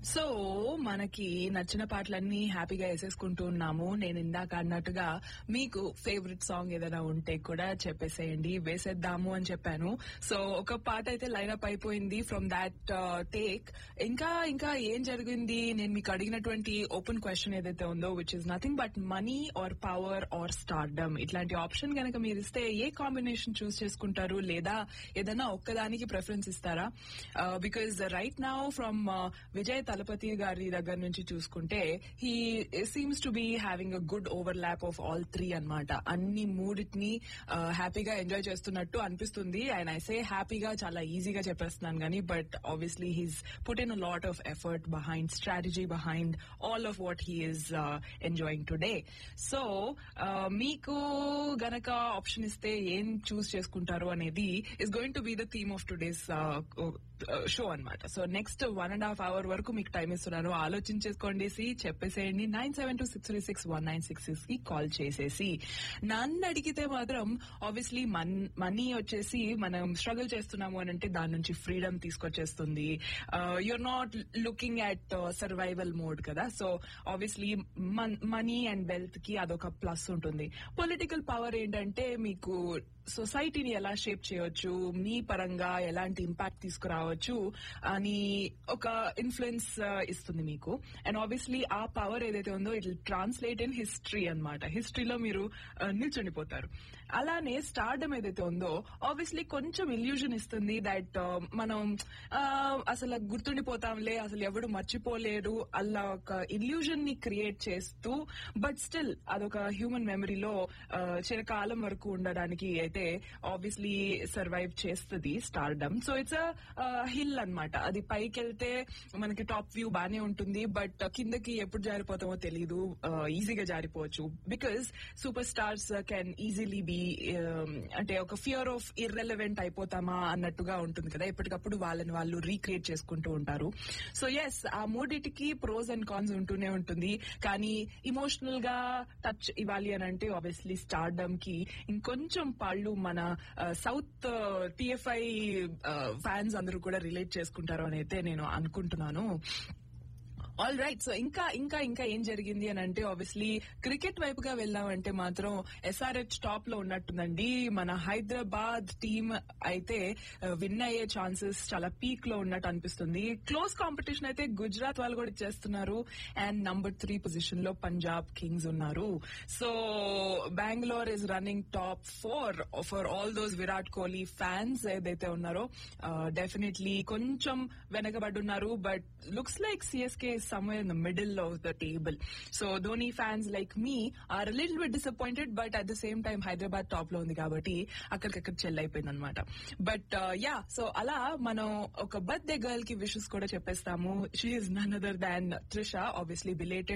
So మనకి నచ్చిన పాటలన్నీ హ్యాపీగా వేసేసుకుంటూ ఉన్నాము నేను ఇందాక అన్నట్టుగా మీకు ఫేవరెట్ సాంగ్ ఏదైనా ఉంటే కూడా చెప్పేసేయండి వేసేద్దాము అని చెప్పాను సో ఒక పాట అయితే లైనప్ అయిపోయింది ఫ్రమ్ దాట్ టేక్ ఇంకా ఇంకా ఏం జరిగింది నేను మీకు అడిగినటువంటి ఓపెన్ క్వశ్చన్ ఏదైతే ఉందో which is nothing but money or power or stardom ఇట్లాంటి ఆప్షన్ కనుక మీరు ఇస్తే ఏ కాంబినేషన్ చూస్ చేసుకుంటారు లేదా ఏదైనా ఒక్కదానికి ప్రిఫరెన్స్ ఇస్తారా because right now from Vijay Thalapathy గారి దగ్గర నుంచి చూసుకుంటే he seems to be having a good overlap of all three అనమాట అన్ని మూడిటిని హ్యాపీగా ఎంజాయ్ చేస్తున్నట్టు అనిపిస్తుంది అండ్ ఐ సే హ్యాపీగా చాలా ఈజీగా చెప్పేస్తున్నాను కానీ but obviously he's put in a lot of effort behind strategy behind all of what he is enjoying today so మీకు గనక ఆప్షన్ ఇస్తే ఏం చూస్ చేసుకుంటారు అనేది is going to be the theme of today's show అనమాట so next one and half hour వరకు మీకు time ఇస్తున్నాను ఆలోచించేసుకోండి చెప్పేసేయండి nine seven two six three six one nine six six కి కాల్ చేసేసి నన్ను అడిగితే మాత్రం ఆబ్వియస్లీ మనీ వచ్చేసి మనం స్ట్రగుల్ చేస్తున్నాము అని అంటే దాని నుంచి ఫ్రీడమ్ తీసుకొచ్చేస్తుంది you're not looking at survival mode కదా so obviously money and wealth కి అదొక ప్లస్ ఉంటుంది పొలిటికల్ పవర్ ఏంటంటే మీకు సొసైటీని ఎలా షేప్ చేయొచ్చు మీ పరంగా ఎలాంటి ఇంపాక్ట్ తీసుకురావచ్చు అని ఒక ఇన్ఫ్లుయెన్స్ ఇస్తుంది మీకు అండ్ ఆబ్వియస్లీ ఆ పవర్ ఏదైతే ఉందో ఇట్ ట్రాన్స్లేట్ ఇన్ హిస్టరీ అనమాట హిస్టరీలో మీరు నిల్చుండిపోతారు అలానే స్టార్డమ్ ఏదైతే ఉందో ఆబ్వియస్లీ కొంచెం ఇల్యూజన్ ఇస్తుంది దట్ మనం అసలు గుర్తుండిపోతాంలే అసలు ఎవడు మర్చిపోలేరు అలా ఒక ఇల్యూజన్ ని క్రియేట్ చేస్తూ బట్ స్టిల్ అదొక హ్యూమన్ మెమరీలో చిరకాలం వరకు ఉండడానికి అయితే ఆబ్వియస్లీ సర్వైవ్ చేస్తుంది స్టార్డమ్ సో ఇట్స్ హిల్ అనమాట అది పైకి వెళ్తే మనకి టాప్ వ్యూ బానే ఉంటుంది బట్ కిందకి ఎప్పుడు జారిపోతామో తెలియదు ఈజీగా జారిపోవచ్చు because super stars can easily be అంటే ఒక ఫియర్ ఆఫ్ ఇర్రెలవెంట్ అయిపోతామా అన్నట్టుగా ఉంటుంది కదా ఎప్పటికప్పుడు వాళ్ళని వాళ్ళు రీక్రియేట్ చేసుకుంటూ ఉంటారు సో ఎస్ ఆ మూడిటికి ప్రోస్ అండ్ కాన్స్ ఉంటూనే ఉంటుంది కానీ ఇమోషనల్ గా టచ్ ఇవ్వాలి అని అంటే ఆబ్వియస్లీ స్టార్డమ్ కి ఇంకొంచెం పళ్ళు మన సౌత్ టిఎఫ్ఐ ఫ్యాన్స్ అందరూ కూడా రిలేట్ చేసుకుంటారు అని అయితే నేను అనుకుంటున్నాను ఆల్ రైట్ సో ఇంకా ఇంకా ఇంకా ఏం జరిగింది అని అంటే ఆబ్వియస్లీ క్రికెట్ వైపుగా వెళ్ళామంటే మాత్రం ఎస్ఆర్హెచ్ టాప్ లో ఉన్నట్టుందండి మన హైదరాబాద్ టీమ్ అయితే విన్ అయ్యే ఛాన్సెస్ చాలా పీక్ లో ఉన్నట్టు అనిపిస్తుంది క్లోజ్ కాంపిటీషన్ అయితే గుజరాత్ వాళ్ళు కూడా ఇచ్చేస్తున్నారు అండ్ నంబర్ త్రీ పొజిషన్ లో పంజాబ్ కింగ్స్ ఉన్నారు so Bengaluru is running top four for all those Virat Kohli fans ఏదైతే ఉన్నారో డెఫినెట్లీ కొంచెం వెనకబడి ఉన్నారు but looks like CSK somewhere in the middle of the table. So Dhoni fans like me are a little bit disappointed, but at the same time Hyderabad top లో ఉంది కాబట్టి అక్కడికక్కడ చెల్ అయిపోయింది అనమాట బట్ యా సో అలా మనం ఒక బర్త్డే గర్ల్ కి విషెస్ కూడా చెప్పేస్తాము she is none other than Trisha obviously belated